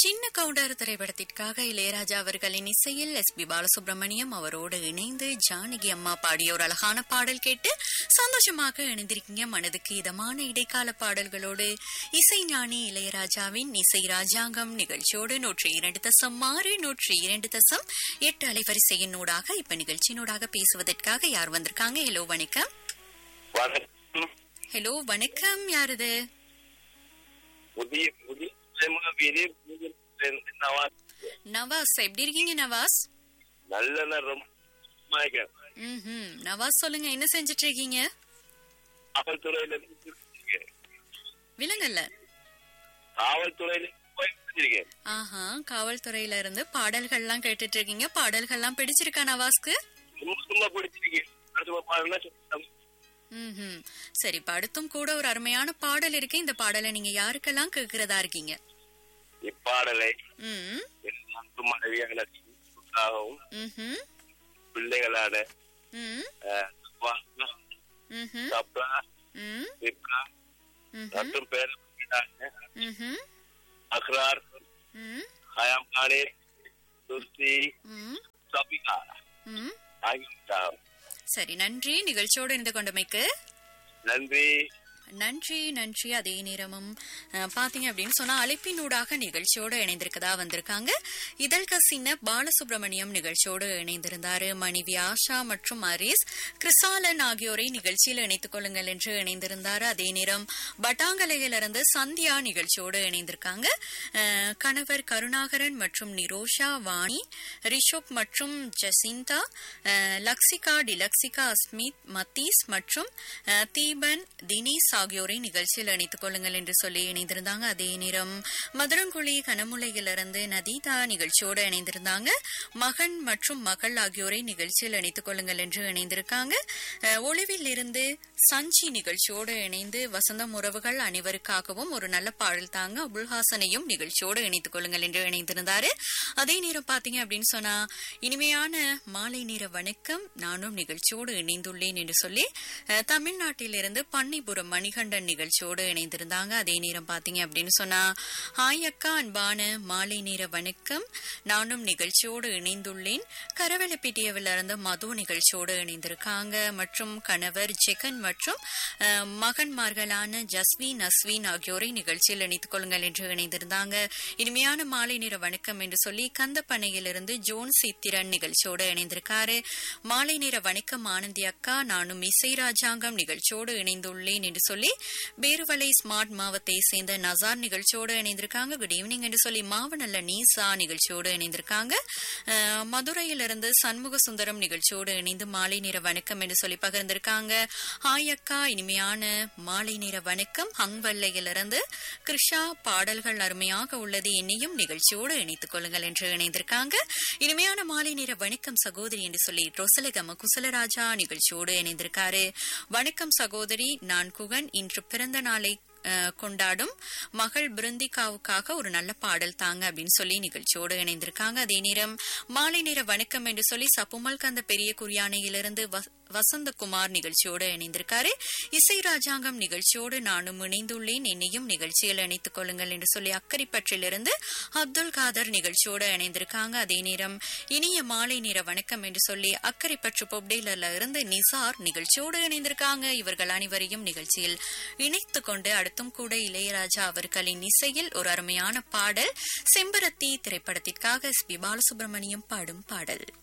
சின்ன கவுண்டர் திரைப்படத்திற்காக இளையராஜா அவர்களின் இசையில் எஸ் பி பாலசுப்ரமணியம் அவரோடு இணைந்து ஜானகி அம்மா பாடிய ஒரு அழகான பாடல் கேட்டு சந்தோஷமாக இணைந்திருக்கீங்க மனதுக்கு இதமான இடைக்கால பாடல்களோடு இசை ஞானி இளையராஜாவின் இசை ராஜாங்கம் நிகழ்ச்சியோடு நூற்றி இரண்டு தசம் ஆறு நூற்றி இரண்டு தசம் எட்டு அலைவரிசையினூடாக இப்ப நிகழ்ச்சியினூடாக பேசுவதற்காக யார் வந்திருக்காங்க ஹலோ வணக்கம் வணக்கம் ஹலோ வணக்கம் யாரது புதிய புதிய தலைமுறை வீதி புதியிலிருந்து நவாஸ் நவாஸ் எப்படி இருக்கீங்க நவாஸ் நல்ல நேரம் ம் நவாஸ் சொல்லுங்க என்ன செஞ்சுட்டு இருக்கீங்க காவல்துறையில இருந்து பேசியிருக்கேன். விலங்கல்ல காவல்துறையில இருந்து போய் பேசியிருக்கேன். ஆஹா காவல்துறையில இருந்து பாடல்கள்லாம் கேட்டுட்டு இருக்கீங்க பாடல்கள்லாம் பிடிச்சிருக்கா நவாஸ்க்கு சும்மா சும்மா பிடிச்சிருக்கேன் அடுத்த ஒரு பாடல்னா சொல்லிட்டேன். ம் சரி இப்ப அடுத்தும் கூட ஒரு அருமையான பாடல் இருக்கு இந்த பாடலை நீங்க யாருக்கெல்லாம் கேக்குறதா இருக்கீங்க இப்பாடலை ம் என் அன்பு மனைவியான சுற்றுலாகவும் ம்ஹும். பிள்ளைகளான ம் அஹ், சுபாஷ், ம்ஹும். சப்ரா ம் சிப்ரா ம்ஹும். மற்றும் பேரப்பிள்ளைகளான ம்ஹும். அக்ரார் ம் ஹயாம் கானே துர்சி ம் சபிகா ம் ஆகியோர் சரி நன்றி நிகழ்ச்சியோடு இணைந்து கொண்டமைக்கு நன்றி நன்றி நன்றி அதே நேரமும் அஹ், பாத்தீங்க அப்படின்னு சொன்னா அழைப்பினூடாக நிகழ்ச்சியோடு இணைந்திருக்கதா வந்திருக்காங்க இதழ் கசின பாலசுப்ரமணியம் நிகழ்ச்சியோடு இணைந்திருந்தாரு மனைவி ஆஷா மற்றும் அரிஸ் கிறிசாலன் ஆகியோரை நிகழ்ச்சியில் இணைத்துக் கொள்ளுங்கள் என்று இணைந்திருந்தாரு அதே நேரம் பட்டாங்கலையிலிருந்து சந்தியா நிகழ்ச்சியோடு இணைந்திருக்காங்க அஹ், கணவர் கருணாகரன் மற்றும் நிரோஷா வாணி ரிஷோப் மற்றும் ஜசிந்தா அஹ், லக்ஸிகா டிலக்ஸிகா அஸ்மித் மத்தீஸ் மற்றும் அஹ், தீபன் தினேஷ் ஆகியோரை நிகழ்ச்சியில் இணைத்துக் கொள்ளுங்கள் என்று சொல்லி இணைந்திருந்தாங்க அதே நேரம் மதுரங்குழி கனமுலையிலிருந்து நதீதா நிகழ்ச்சியோடு இணைந்திருந்தாங்க மகன் மற்றும் மகள் ஆகியோரை நிகழ்ச்சியில் இணைத்துக் கொள்ளுங்கள் என்று இணைந்திருக்காங்க அஹ், ஒளிவில் இருந்து சஞ்சி நிகழ்ச்சியோடு இணைந்து வசந்தம் உறவுகள் அனைவருக்காகவும் ஒரு நல்ல பாடல் தாங்க அபுல்ஹாசனையும் நிகழ்ச்சியோடு இணைத்துக் கொள்ளுங்கள் என்று இணைந்திருந்தாரு அதே நேரம் பாத்தீங்க அப்படின்னு சொன்னா இனிமையான மாலை நேர வணக்கம் நானும் நிகழ்ச்சியோடு இணைந்துள்ளேன் என்று சொல்லி அஹ், தமிழ்நாட்டிலிருந்து பன்னிபுரம் மணிகண்டன் நிகழ்ச்சியோடு இணைந்திருந்தாங்க அதே நேரம் பாத்தீங்க அப்படின்னு சொன்னா ஹாய் அக்கா அன்பான மாலை நேர வணக்கம் நானும் நிகழ்ச்சியோடு இணைந்துள்ளேன் கரவெளப்பிட்டியவில் இருந்து மது நிகழ்ச்சியோடு இணைந்திருக்காங்க மற்றும் கணவர் ஜெகன் மற்றும் அஹ், மகன்மார்களான ஜஸ்வின் அஸ்வின் ஆகியோரை நிகழ்ச்சியில் இணைத்துக் கொள்ளுங்கள் என்று இணைந்திருந்தாங்க இனிமையான மாலை நேர வணக்கம் என்று சொல்லி கந்தப்பனையிலிருந்து ஜோன் சித்திரன் நிகழ்ச்சியோடு இணைந்திருக்காரு மாலை நேர வணக்கம் ஆனந்தி அக்கா நானும் இசை ராஜாங்கம் நிகழ்ச்சியோடு இணைந்துள்ளேன் என்று சொல்லி பேருவலை ஸ்மார்ட் மாவத்தை சேர்ந்த நசார் நிகழ்ச்சியோடு இணைந்திருக்காங்க குட் ஈவினிங் என்று சொல்லி மாவனல்ல நீசா நிகழ்ச்சியோடு இணைந்திருக்காங்க அஹ், மதுரையிலிருந்து சண்முக சுந்தரம் நிகழ்ச்சியோடு இணைந்து மாலை நேர வணக்கம் என்று சொல்லி பகிர்ந்திருக்காங்க ஹாய் அக்கா இனிமையான மாலை நேர வணக்கம் ஹங்வல்லையிலிருந்து கிருஷா பாடல்கள் அருமையாக உள்ளது என்னையும் நிகழ்ச்சியோடு இணைத்துக் கொள்ளுங்கள் என்று இணைந்திருக்காங்க இனிமையான மாலை நேர வணக்கம் சகோதரி என்று சொல்லி ரொசலகம குசலராஜா நிகழ்ச்சியோடு இணைந்திருக்காரு வணக்கம் சகோதரி நான் குகன் இன்று பிறந்த நாளை அஹ், கொண்டாடும் மகள் பிருந்திகாவுக்காக ஒரு நல்ல பாடல் தாங்க அப்படின்னு சொல்லி நிகழ்ச்சியோடு இணைந்திருக்காங்க அதே நேரம் மாலை நேர வணக்கம் என்று சொல்லி சப்புமல் கந்த பெரிய குரியானையிலிருந்து வ- வசந்தகுமார் நிகழ்ச்சியோடு இணைந்திருக்காரு இசை ராஜாங்கம் நிகழ்ச்சியோடு நானும் இணைந்துள்ளேன் என்னையும் நிகழ்ச்சியில் இணைத்துக் கொள்ளுங்கள் என்று சொல்லி அக்கரிப்பற்றிலிருந்து அப்துல் காதர் நிகழ்ச்சியோடு இணைந்திருக்காங்க அதே நேரம் இனிய மாலை நேர வணக்கம் என்று சொல்லி அக்கரிப்பற்று பொப்டேலர்ல இருந்து நிசார் நிகழ்ச்சியோடு இணைந்திருக்காங்க இவர்கள் அனைவரையும் நிகழ்ச்சியில் இணைத்துக் கொண்டு அடுத்தும் கூட இளையராஜா அவர்களின் இசையில் ஒரு அருமையான பாடல் செம்பருத்தி திரைப்படத்திற்காக எஸ் பி பாலசுப்ரமணியம் பாடும் பாடல்